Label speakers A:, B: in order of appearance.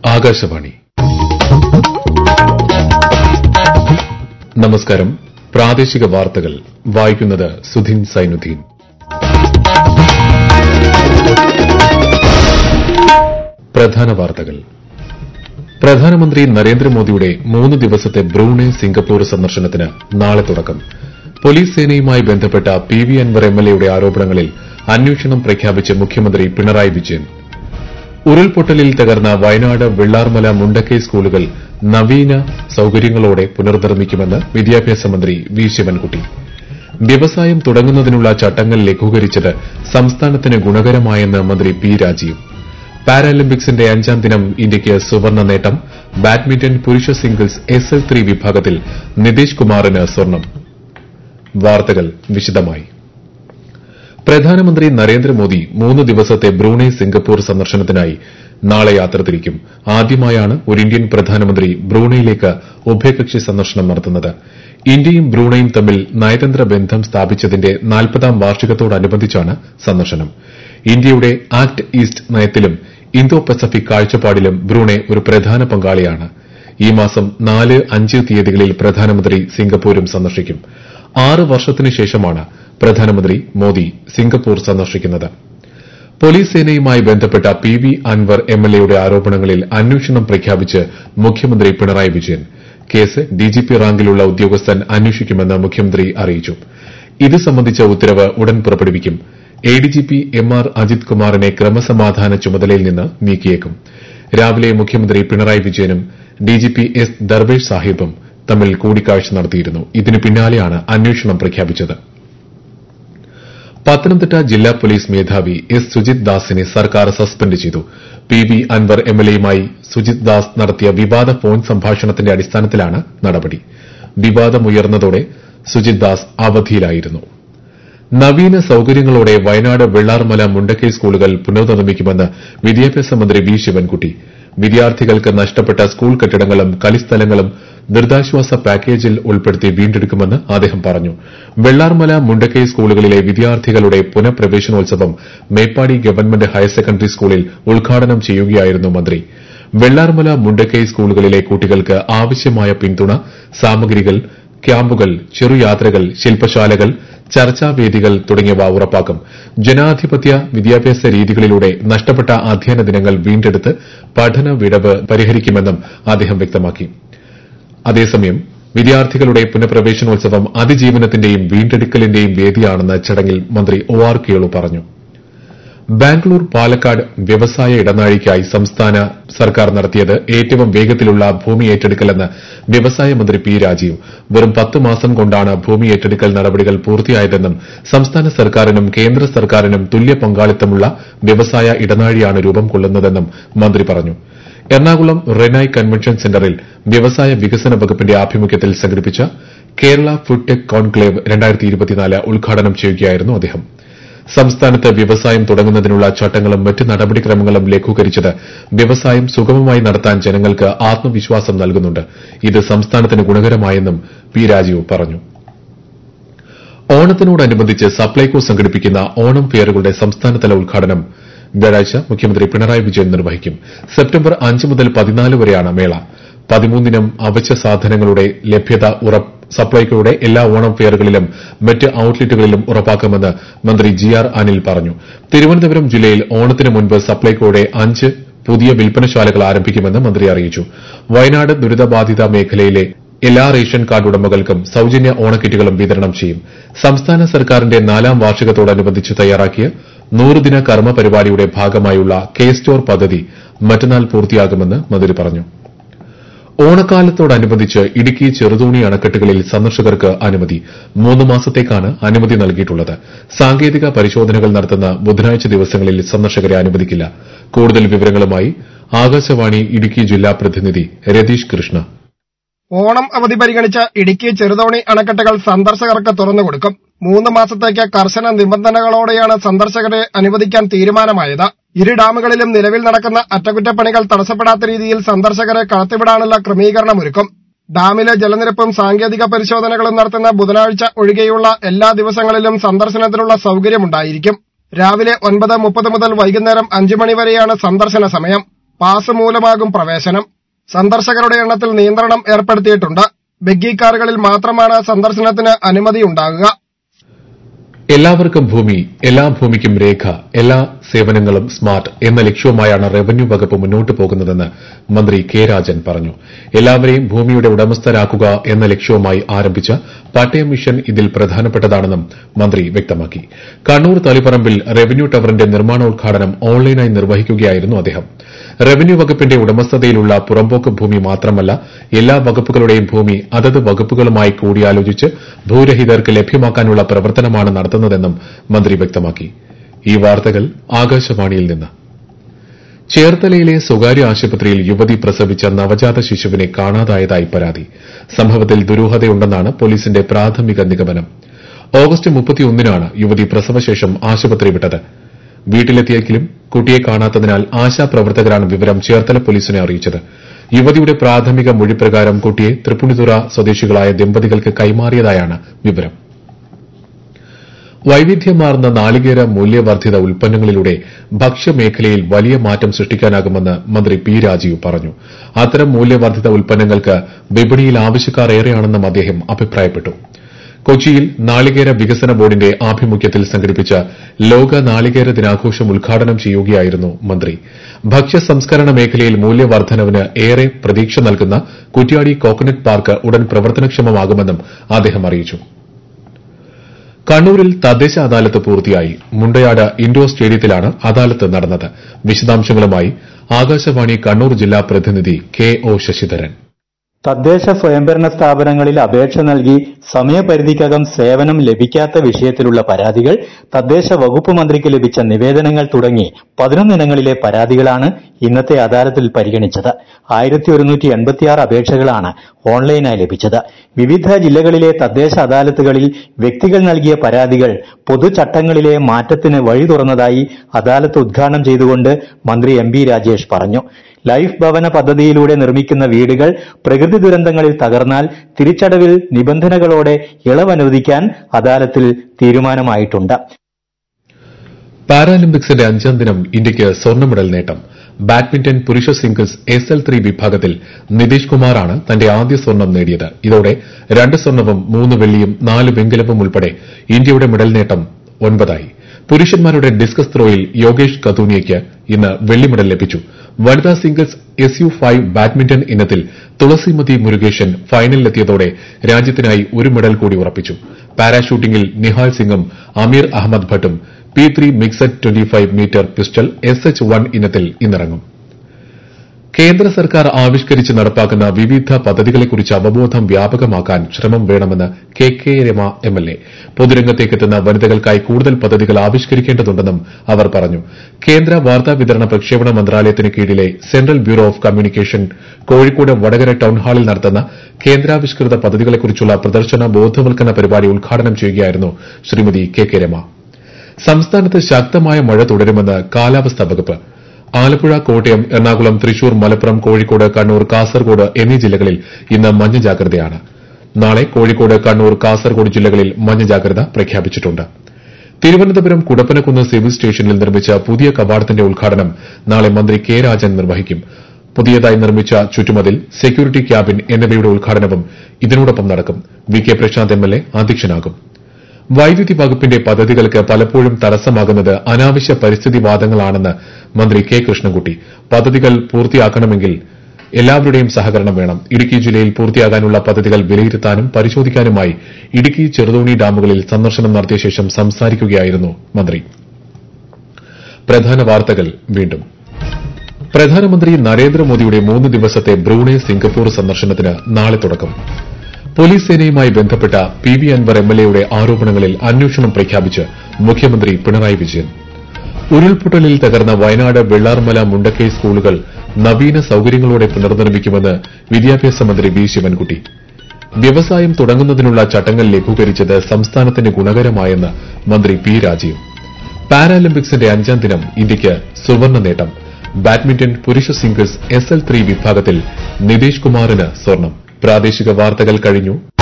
A: ആകാശവാണി നമസ്കാരം പ്രാദേശിക വാർത്തകൾ വായിക്കുന്നത് സുധിൻ സൈനുദ്ദീൻ പ്രധാന വാർത്തകൾ പ്രധാനമന്ത്രി നരേന്ദ്രമോദിയുടെ മൂന്ന് ദിവസത്തെ ബ്രൂണെ സിംഗപ്പൂർ സന്ദർശനത്തിന് നാളെ തുടക്കം പോലീസ് സേനയുമായി ബന്ധപ്പെട്ട പി വി അൻവർ എംഎൽഎയുടെ ആരോപണങ്ങളിൽ അന്വേഷണം പ്രഖ്യാപിച്ച് മുഖ്യമന്ത്രി പിണറായി വിജയൻ ഉരുൾപൊട്ടലിൽ തകർന്ന വയനാട് വെള്ളാർമല മുണ്ടക്കൈ സ്കൂളുകൾ നവീന സൌകര്യങ്ങളോടെ പുനർനിർമ്മിക്കുമെന്ന് വിദ്യാഭ്യാസ മന്ത്രി വി ശിവൻകുട്ടി വ്യവസായം തുടങ്ങുന്നതിനുള്ള ചട്ടങ്ങൾ ലഘൂകരിച്ചത് സംസ്ഥാനത്തിന് ഗുണകരമായെന്ന് മന്ത്രി പി രാജീവ് പാരാലിമ്പിക്സിന്റെ അഞ്ചാം ദിനം ഇന്ത്യയ്ക്ക് സുവർണ്ണ നേട്ടം ബാഡ്മിന്റൺ പുരുഷ സിംഗിൾസ് എസ് എൽ ത്രീ വിഭാഗത്തിൽ നിതീഷ് കുമാറിന് സ്വർണം വാർത്തകൾ വിശദമായി പ്രധാനമന്ത്രി നരേന്ദ്രമോദി മൂന്ന് ദിവസത്തെ ബ്രൂണെ സിംഗപ്പൂർ സന്ദർശനത്തിനായി നാളെ യാത്ര തിരിക്കും ആദ്യമായാണ് ഒരു ഇന്ത്യൻ പ്രധാനമന്ത്രി ബ്രൂണയിലേക്ക് ഉഭയകക്ഷി സന്ദർശനം നടത്തുന്നത് ഇന്ത്യയും ബ്രൂണയും തമ്മിൽ നയതന്ത്ര ബന്ധം സ്ഥാപിച്ചതിന്റെ നാൽപ്പതാം വാർഷികത്തോടനുബന്ധിച്ചാണ് സന്ദർശനം ഇന്ത്യയുടെ ആക്ട് ഈസ്റ്റ് നയത്തിലും ഇന്തോ പസഫിക് കാഴ്ചപ്പാടിലും ബ്രൂണെ ഒരു പ്രധാന പങ്കാളിയാണ് ഈ മാസം നാല് അഞ്ച് തീയതികളിൽ പ്രധാനമന്ത്രി സിംഗപ്പൂരും സന്ദർശിക്കും ആറ് വർഷത്തിനു ശേഷമാണ് പ്രധാനമന്ത്രി മോദി സിംഗപ്പൂർ സന്ദർശിക്കുന്നത് പോലീസ് സേനയുമായി ബന്ധപ്പെട്ട പി വി അൻവർ എംഎൽഎയുടെ ആരോപണങ്ങളിൽ അന്വേഷണം പ്രഖ്യാപിച്ച് മുഖ്യമന്ത്രി പിണറായി വിജയൻ കേസ് ഡിജിപി റാങ്കിലുള്ള ഉദ്യോഗസ്ഥൻ അന്വേഷിക്കുമെന്ന് മുഖ്യമന്ത്രി അറിയിച്ചു ഇത് സംബന്ധിച്ച ഉത്തരവ് ഉടൻ പുറപ്പെടുവിക്കും എഡിജിപി എം ആർ അജിത് കുമാറിനെ ക്രമസമാധാന ചുമതലയിൽ നിന്ന് നീക്കിയേക്കും രാവിലെ മുഖ്യമന്ത്രി പിണറായി വിജയനും ഡിജിപി എസ് ദർവേഷ് സാഹിബും തമ്മിൽ കൂടിക്കാഴ്ച നടത്തിയിരുന്നു ഇതിനു പിന്നാലെയാണ് അന്വേഷണം പ്രഖ്യാപിച്ചത് പത്തനംതിട്ട ജില്ലാ പോലീസ് മേധാവി എസ് സുജിത് ദാസിനെ സർക്കാർ സസ്പെൻഡ് ചെയ്തു പി വി അൻവർ എംഎൽഎയുമായി സുജിത് ദാസ് നടത്തിയ വിവാദ ഫോൺ സംഭാഷണത്തിന്റെ അടിസ്ഥാനത്തിലാണ് നടപടി വിവാദമുയർന്നതോടെ സുജിത് ദാസ് അവധിയിലായിരുന്നു നവീന സൌകര്യങ്ങളോടെ വയനാട് വെള്ളാർമല മുണ്ടക്കൈ സ്കൂളുകൾ പുനർനിർമ്മിക്കുമെന്ന് വിദ്യാഭ്യാസ മന്ത്രി വി ശിവൻകുട്ടി വിദ്യാർത്ഥികൾക്ക് നഷ്ടപ്പെട്ട സ്കൂൾ കെട്ടിടങ്ങളും കളിസ്ഥലങ്ങളും ദുരിതാശ്വാസ പാക്കേജിൽ ഉൾപ്പെടുത്തി വീണ്ടെടുക്കുമെന്ന് അദ്ദേഹം പറഞ്ഞു വെള്ളാർമല മുണ്ടക്കൈ സ്കൂളുകളിലെ വിദ്യാർത്ഥികളുടെ പുനഃപ്രവേശനോത്സവം മേപ്പാടി ഗവൺമെന്റ് ഹയർ സെക്കൻഡറി സ്കൂളിൽ ഉദ്ഘാടനം ചെയ്യുകയായിരുന്നു മന്ത്രി വെള്ളാർമല മുണ്ടക്കൈ സ്കൂളുകളിലെ കുട്ടികൾക്ക് ആവശ്യമായ പിന്തുണ സാമഗ്രികൾ ക്യാമ്പുകൾ ചെറുയാത്രകൾ ശില്പശാലകൾ ചർച്ചാവേദികൾ തുടങ്ങിയവ ഉറപ്പാക്കും ജനാധിപത്യ വിദ്യാഭ്യാസ രീതികളിലൂടെ നഷ്ടപ്പെട്ട അധ്യയന ദിനങ്ങൾ വീണ്ടെടുത്ത് പഠന വിടവ് പരിഹരിക്കുമെന്നും അദ്ദേഹം വ്യക്തമാക്കി അതേസമയം വിദ്യാർത്ഥികളുടെ പുനഃപ്രവേശനോത്സവം അതിജീവനത്തിന്റെയും വീണ്ടെടുക്കലിന്റെയും വേദിയാണെന്ന് ചടങ്ങിൽ മന്ത്രി ഒ ആർ കേളു പറഞ്ഞു ബാംഗ്ലൂർ പാലക്കാട് വ്യവസായ ഇടനാഴിക്കായി സംസ്ഥാന സർക്കാർ നടത്തിയത് ഏറ്റവും വേഗത്തിലുള്ള ഭൂമി ഏറ്റെടുക്കലെന്ന് വ്യവസായ മന്ത്രി പി രാജീവ് വെറും പത്ത് മാസം കൊണ്ടാണ് ഭൂമി ഏറ്റെടുക്കൽ നടപടികൾ പൂർത്തിയായതെന്നും സംസ്ഥാന സർക്കാരിനും കേന്ദ്ര സർക്കാരിനും തുല്യ പങ്കാളിത്തമുള്ള വ്യവസായ ഇടനാഴിയാണ് രൂപം കൊള്ളുന്നതെന്നും മന്ത്രി പറഞ്ഞു എറണാകുളം റെനായ് കൺവെൻഷൻ സെന്ററിൽ വ്യവസായ വികസന വകുപ്പിന്റെ ആഭിമുഖ്യത്തിൽ സംഘടിപ്പിച്ച കേരള ഫുഡ് ടെക് കോൺക്ലേവ് ഉദ്ഘാടനം ചെയ്യുകയായിരുന്നു അദ്ദേഹം സംസ്ഥാനത്ത് വ്യവസായം തുടങ്ങുന്നതിനുള്ള ചട്ടങ്ങളും മറ്റ് നടപടിക്രമങ്ങളും ലഘൂകരിച്ചത് വ്യവസായം സുഗമമായി നടത്താൻ ജനങ്ങൾക്ക് ആത്മവിശ്വാസം നൽകുന്നുണ്ട് ഇത് സംസ്ഥാനത്തിന് ഗുണകരമായെന്നും പി രാജീവ് പറഞ്ഞു ഓണത്തിനോടനുബന്ധിച്ച് സപ്ലൈകോ സംഘടിപ്പിക്കുന്ന ഓണം ഫെയറുകളുടെ സംസ്ഥാനതല ഉദ്ഘാടനം വ്യാഴാഴ്ച മുഖ്യമന്ത്രി പിണറായി വിജയൻ നിർവഹിക്കും സെപ്റ്റംബർ അഞ്ച് മുതൽ പതിനാല് വരെയാണ് മേള പതിമൂന്നിനം അവശ്യ സാധനങ്ങളുടെ ലഭ്യത സപ്ലൈകോയുടെ എല്ലാ ഓണം ഫെയറുകളിലും മറ്റ് ഔട്ട്ലെറ്റുകളിലും ഉറപ്പാക്കുമെന്ന് മന്ത്രി ജി ആർ അനിൽ പറഞ്ഞു തിരുവനന്തപുരം ജില്ലയിൽ ഓണത്തിന് മുൻപ് സപ്ലൈകോയുടെ അഞ്ച് പുതിയ വിൽപ്പനശാലകൾ ആരംഭിക്കുമെന്ന് മന്ത്രി അറിയിച്ചു വയനാട് ദുരിതബാധിത മേഖലയിലെ എല്ലാ റേഷൻ കാർഡ് ഉടമകൾക്കും സൌജന്യ ഓണക്കിറ്റുകളും വിതരണം ചെയ്യും സംസ്ഥാന സർക്കാരിന്റെ നാലാം വാർഷികത്തോടനുബന്ധിച്ച് തയ്യാറാക്കിയ നൂറുദിന കർമ്മ പരിപാടിയുടെ ഭാഗമായുള്ള കെ സ്റ്റോർ പദ്ധതി മറ്റന്നാൾ പൂർത്തിയാകുമെന്ന് മന്ത്രി പറഞ്ഞു ഓണക്കാലത്തോടനുബന്ധിച്ച് ഇടുക്കി ചെറുതോണി അണക്കെട്ടുകളിൽ സന്ദർശകർക്ക് അനുമതി മൂന്ന് മാസത്തേക്കാണ് അനുമതി നൽകിയിട്ടുള്ളത് സാങ്കേതിക പരിശോധനകൾ നടത്തുന്ന ബുധനാഴ്ച ദിവസങ്ങളിൽ സന്ദർശകരെ അനുവദിക്കില്ല കൂടുതൽ വിവരങ്ങളുമായി ആകാശവാണി ഇടുക്കി ജില്ലാ പ്രതിനിധി രതീഷ് കൃഷ്ണ
B: ഓണം അവധി പരിഗണിച്ച് ഇടുക്കി ചെറുതോണി അണക്കെട്ടുകൾ സന്ദർശകർക്ക് തുറന്നുകൊടുക്കും മൂന്ന് മാസത്തേക്ക് കർശന നിബന്ധനകളോടെയാണ് സന്ദർശകരെ അനുവദിക്കാൻ തീരുമാനമായത് ഇരു ഡാമുകളിലും നിലവിൽ നടക്കുന്ന അറ്റകുറ്റപ്പണികൾ തടസ്സപ്പെടാത്ത രീതിയിൽ സന്ദർശകരെ കടത്തിവിടാനുള്ള ക്രമീകരണമൊരുക്കും ഡാമിലെ ജലനിരപ്പും സാങ്കേതിക പരിശോധനകളും നടത്തുന്ന ബുധനാഴ്ച ഒഴികെയുള്ള എല്ലാ ദിവസങ്ങളിലും സന്ദർശനത്തിനുള്ള സൌകര്യമുണ്ടായിരിക്കും രാവിലെ ഒൻപത് മുപ്പത് മുതൽ വൈകുന്നേരം അഞ്ചു മണി വരെയാണ് സന്ദർശന സമയം പാസ് മൂലമാകും പ്രവേശനം സന്ദർശകരുടെ എണ്ണത്തിൽ നിയന്ത്രണം ഏർപ്പെടുത്തിയിട്ടുണ്ട് ബഗ്ഗി കാറുകളിൽ മാത്രമാണ് സന്ദർശനത്തിന് അനുമതിയുണ്ടാകുക
A: എല്ലാവർക്കും ഭൂമി എല്ലാ ഭൂമിക്കും രേഖ എല്ലാ സേവനങ്ങളും സ്മാർട്ട് എന്ന ലക്ഷ്യവുമായാണ് റവന്യൂ വകുപ്പ് മുന്നോട്ട് പോകുന്നതെന്ന് മന്ത്രി കെ രാജൻ പറഞ്ഞു എല്ലാവരെയും ഭൂമിയുടെ ഉടമസ്ഥരാക്കുക എന്ന ലക്ഷ്യവുമായി ആരംഭിച്ച പട്ടയം മിഷൻ ഇതിൽ പ്രധാനപ്പെട്ടതാണെന്നും മന്ത്രി വ്യക്തമാക്കി കണ്ണൂർ തളിപ്പറമ്പിൽ റവന്യൂ ടവറിന്റെ നിർമ്മാണോദ്ഘാടനം ഓൺലൈനായി നിർവഹിക്കുകയായിരുന്നു അദ്ദേഹം റവന്യൂ വകുപ്പിന്റെ ഉടമസ്ഥതയിലുള്ള പുറമ്പോക്ക് ഭൂമി മാത്രമല്ല എല്ലാ വകുപ്പുകളുടെയും ഭൂമി അതത് വകുപ്പുകളുമായി കൂടിയാലോചിച്ച് ഭൂരഹിതർക്ക് ലഭ്യമാക്കാനുള്ള പ്രവർത്തനമാണ് നടത്തുന്നതെന്നും മന്ത്രി വ്യക്തമാക്കി ഈ വാർത്തകൾ ആകാശവാണിയിൽ നിന്ന് ചേർത്തലയിലെ സ്വകാര്യ ആശുപത്രിയിൽ യുവതി പ്രസവിച്ച നവജാത ശിശുവിനെ കാണാതായതായി പരാതി സംഭവത്തിൽ ദുരൂഹതയുണ്ടെന്നാണ് പോലീസിന്റെ പ്രാഥമിക നിഗമനം ഓഗസ്റ്റ് മുപ്പത്തിയൊന്നിനാണ് യുവതി പ്രസവശേഷം ആശുപത്രി വിട്ടത് വീട്ടിലെത്തിയെങ്കിലും കുട്ടിയെ കാണാത്തതിനാൽ ആശാപ്രവർത്തകരാണ് വിവരം ചേർത്തല പോലീസിനെ അറിയിച്ചത് യുവതിയുടെ പ്രാഥമിക മൊഴിപ്രകാരം കുട്ടിയെ തൃപ്പൂണിത്തുറ സ്വദേശികളായ ദമ്പതികൾക്ക് കൈമാറിയതായാണ് വിവരം വൈവിധ്യമാർന്ന നാളികേര മൂല്യവർദ്ധിത ഉൽപ്പന്നങ്ങളിലൂടെ ഭക്ഷ്യമേഖലയിൽ വലിയ മാറ്റം സൃഷ്ടിക്കാനാകുമെന്ന് മന്ത്രി പി രാജീവ് പറഞ്ഞു അത്തരം മൂല്യവർദ്ധിത ഉൽപ്പന്നങ്ങൾക്ക് വിപണിയിൽ ആവശ്യക്കാർ ഏറെയാണെന്നും അദ്ദേഹം അഭിപ്രായപ്പെട്ടു കൊച്ചിയിൽ നാളികേര വികസന ബോർഡിന്റെ ആഭിമുഖ്യത്തിൽ സംഘടിപ്പിച്ച ലോക നാളികേര ദിനാഘോഷം ഉദ്ഘാടനം ചെയ്യുകയായിരുന്നു മന്ത്രി ഭക്ഷ്യ സംസ്കരണ മേഖലയിൽ മൂല്യവർദ്ധനവിന് ഏറെ പ്രതീക്ഷ നൽകുന്ന കുറ്റ്യാടി കോക്കനട്ട് പാർക്ക് ഉടൻ പ്രവർത്തനക്ഷമമാകുമെന്നും അദ്ദേഹം അറിയിച്ചു കണ്ണൂരിൽ തദ്ദേശ അദാലത്ത് പൂർത്തിയായി മുണ്ടയാട് ഇൻഡോർ സ്റ്റേഡിയത്തിലാണ് അദാലത്ത് നടന്നത് വിശദാംശങ്ങളുമായി ആകാശവാണി കണ്ണൂർ ജില്ലാ പ്രതിനിധി കെ ഒ ശശിധരൻ
C: തദ്ദേശ സ്വയംഭരണ സ്ഥാപനങ്ങളിൽ അപേക്ഷ നൽകി സമയപരിധിക്കകം സേവനം ലഭിക്കാത്ത വിഷയത്തിലുള്ള പരാതികൾ തദ്ദേശ വകുപ്പ് മന്ത്രിക്ക് ലഭിച്ച നിവേദനങ്ങൾ തുടങ്ങി പതിനൊന്നിനങ്ങളിലെ പരാതികളാണ് ഇന്നത്തെ അദാലത്തിൽ പരിഗണിച്ചത് ആയിരത്തി ഒരുന്നൂറ്റി എൺപത്തിയാറ് അപേക്ഷകളാണ് ഓൺലൈനായി ലഭിച്ചത് വിവിധ ജില്ലകളിലെ തദ്ദേശ അദാലത്തുകളിൽ വ്യക്തികൾ നൽകിയ പരാതികൾ പൊതുചട്ടങ്ങളിലെ മാറ്റത്തിന് വഴി തുറന്നതായി അദാലത്ത് ഉദ്ഘാടനം ചെയ്തുകൊണ്ട് മന്ത്രി എം ബി രാജേഷ് പറഞ്ഞു ലൈഫ് ഭവന പദ്ധതിയിലൂടെ നിർമ്മിക്കുന്ന വീടുകൾ പ്രകൃതി ദുരന്തങ്ങളിൽ തകർന്നാൽ തിരിച്ചടവിൽ നിബന്ധനകളോടെ ഇളവ് അനുവദിക്കാൻ അദാലത്തിൽ തീരുമാനമായിട്ടുണ്ട്
A: പാരാലിമ്പിക്സിന്റെ അഞ്ചാം ദിനം ഇന്ത്യയ്ക്ക് സ്വർണ്ണ മെഡൽ നേട്ടം ബാഡ്മിന്റൺ പുരുഷ സിംഗിൾസ് എസ് എൽ ത്രീ വിഭാഗത്തിൽ നിതീഷ് കുമാറാണ് തന്റെ ആദ്യ സ്വർണം നേടിയത് ഇതോടെ രണ്ട് സ്വർണവും മൂന്ന് വെള്ളിയും നാല് വെങ്കലവും ഉൾപ്പെടെ ഇന്ത്യയുടെ മെഡൽ നേട്ടം ഒൻപതായി പുരുഷന്മാരുടെ ഡിസ്കസ് ത്രോയിൽ യോഗേഷ് കതൂനിയയ്ക്ക് ഇന്ന് വെള്ളി മെഡൽ ലഭിച്ചു വനിതാ singles S U five badminton ഇനത്തിൽ തുളസിമതി മുരുകേശൻ ഫൈനലിലെത്തിയതോടെ രാജ്യത്തിനായി ഒരു മെഡൽ കൂടി ഉറപ്പിച്ചു പാരാഷൂട്ടിംഗിൽ നിഹാൽ സിംഗും അമീർ അഹമ്മദ് ഭട്ടും P three mixed twenty five metre pistol S H one ഇനത്തിൽ ഇന്നിറങ്ങും കേന്ദ്ര സർക്കാർ ആവിഷ്കരിച്ച് നടപ്പാക്കുന്ന വിവിധ പദ്ധതികളെക്കുറിച്ച് അവബോധം വ്യാപകമാക്കാൻ ശ്രമം വേണമെന്ന് കെ കെ രമ എംഎൽഎ പൊതുരംഗത്തേക്കെത്തുന്ന വനിതകൾക്കായി കൂടുതൽ പദ്ധതികൾ ആവിഷ്കരിക്കേണ്ടതുണ്ടെന്നും അവർ പറഞ്ഞു കേന്ദ്ര വാർത്താവിതരണ പ്രക്ഷേപണ മന്ത്രാലയത്തിന് കീഴിലെ central bureau of communication Kozhikode Vadakara ടൌൺഹാളിൽ നടത്തുന്ന കേന്ദ്രാവിഷ്കൃത പദ്ധതികളെക്കുറിച്ചുള്ള പ്രദർശന ബോധവൽക്കരണ പരിപാടി ഉദ്ഘാടനം ചെയ്യുകയായിരുന്നു ശ്രീമതി കെ കെ രമ സംസ്ഥാനത്ത് ശക്തമായ മഴ തുടരുമെന്ന് കാലാവസ്ഥാ വകുപ്പ് ആലപ്പുഴ കോട്ടയം എറണാകുളം തൃശൂർ മലപ്പുറം കോഴിക്കോട് കണ്ണൂർ കാസർഗോഡ് എന്നീ ജില്ലകളിൽ ഇന്ന് മഞ്ഞ ജാഗ്രതയാണ് നാളെ കോഴിക്കോട് കണ്ണൂർ കാസർഗോഡ് ജില്ലകളിൽ മഞ്ഞ ജാഗ്രത പ്രഖ്യാപിച്ചിട്ടുണ്ട് തിരുവനന്തപുരം കുടപ്പനക്കുന്ന് സിവിൽ സ്റ്റേഷനിൽ നിർമ്മിച്ച പുതിയ കവാടത്തിന്റെ ഉദ്ഘാടനം നാളെ മന്ത്രി കെ രാജൻ നിർവഹിക്കും പുതിയതായി നിർമ്മിച്ച ചുറ്റുമതിൽ സെക്യൂരിറ്റി ക്യാബിൻ എന്നിവയുടെ ഉദ്ഘാടനവും ഇതിനോടൊപ്പം നടക്കും വി കെ പ്രശാന്ത് എംഎൽഎ അധ്യക്ഷനാകും വൈദ്യുതി വകുപ്പിന്റെ പദ്ധതികൾക്ക് പലപ്പോഴും തടസ്സമാകുന്നത് അനാവശ്യ പരിസ്ഥിതി വാദങ്ങളാണെന്ന് മന്ത്രി കെ കൃഷ്ണൻകുട്ടി പദ്ധതികൾ പൂർത്തിയാക്കണമെങ്കിൽ എല്ലാവരുടെയും സഹകരണം വേണം ഇടുക്കി ജില്ലയിൽ പൂർത്തിയാകാനുള്ള പദ്ധതികൾ വിലയിരുത്താനും പരിശോധിക്കാനുമായി ഇടുക്കി ചെറുതോണി ഡാമുകളിൽ സന്ദർശനം നടത്തിയ ശേഷം സംസാരിക്കുകയായിരുന്നു മന്ത്രി പ്രധാന വാർത്തകൾ വീണ്ടും പ്രധാനമന്ത്രി നരേന്ദ്രമോദിയുടെ മൂന്ന് ദിവസത്തെ ബ്രൂണെ സിംഗപ്പൂർ സന്ദർശനത്തിന് നാളെ തുടക്കം പോലീസ് സേനയുമായി ബന്ധപ്പെട്ട പി വി അൻവർ എംഎൽഎയുടെ ആരോപണങ്ങളിൽ അന്വേഷണം പ്രഖ്യാപിച്ച് മുഖ്യമന്ത്രി പിണറായി വിജയൻ ഉരുൾപൊട്ടലിൽ തകർന്ന വയനാട് വെള്ളാർമല മുണ്ടക്കൈ സ്കൂളുകൾ നവീന സൌകര്യങ്ങളോടെ പുനർനിർമ്മിക്കുമെന്ന് വിദ്യാഭ്യാസ മന്ത്രി വി ശിവൻകുട്ടി വ്യവസായം തുടങ്ങുന്നതിനുള്ള ചട്ടങ്ങൾ ലഘൂകരിച്ചത് സംസ്ഥാനത്തിന് ഗുണകരമായെന്ന് മന്ത്രി പി രാജീവ് പാരാലിമ്പിക്സിന്റെ അഞ്ചാം ദിനം ഇന്ത്യയ്ക്ക് സുവർണ നേട്ടം ബാഡ്മിന്റൺ പുരുഷ സിംഗിൾസ് എസ് എൽ ത്രീ വിഭാഗത്തിൽ നിതീഷ് കുമാറിന് സ്വർണം പ്രാദേശിക വാർത്തകൾ കഴിഞ്ഞു